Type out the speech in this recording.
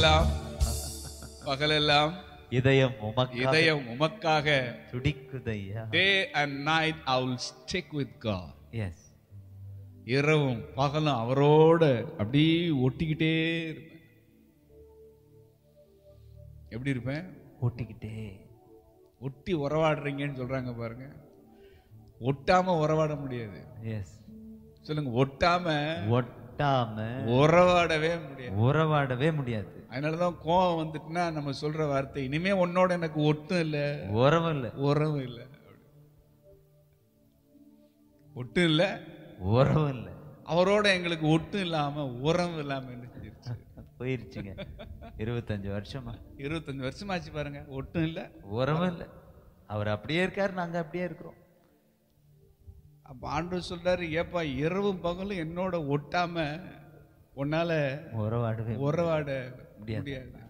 இரவெல்லாம் பகலெல்லாம் இதயம் உமக்காக இதயம் உமக்காக துடிக்குதையா day and night I will stick with God yes இரவும் பகலும் அவரோட அப்படியே ஒட்டிக்கிட்டே இருப்பேன் எப்படி இருப்பேன் ஓட்டிக்கிட்டே ஒட்டி உறவாடுறீங்கன்னு சொல்றாங்க பாருங்க ஒட்டாம உறவாட முடியாது எஸ் சொல்லுங்க ஒட்டாம ஒட்டாம உறவாடவே முடியாது உறவாடவே முடியாது அதனாலதான் கோவம் வந்துட்டுனா நம்ம சொல்ற வார்த்தை இனிமே உன்னோட எனக்கு ஒட்டும் இல்ல உறவு இல்ல உறவும் இல்ல ஒட்டும் இல்ல உறவு இல்ல அவரோட எங்களுக்கு ஒட்டும் இல்லாம உறவும் இல்லாம இருந்துச்சு போயிருச்சுங்க இருபத்தஞ்சு வருஷமா இருபத்தஞ்சு வருஷமாச்சு பாருங்க ஒட்டும் இல்ல உறவு இல்ல அவர் அப்படியே இருக்காரு நாங்க அப்படியே இருக்கிறோம் அப்ப ஆண்டவர் சொல்றாரு ஏப்பா இரவும் பகலும் என்னோட ஒட்டாம உன்னால உறவாடவே உறவாட முடியாது. முடியாது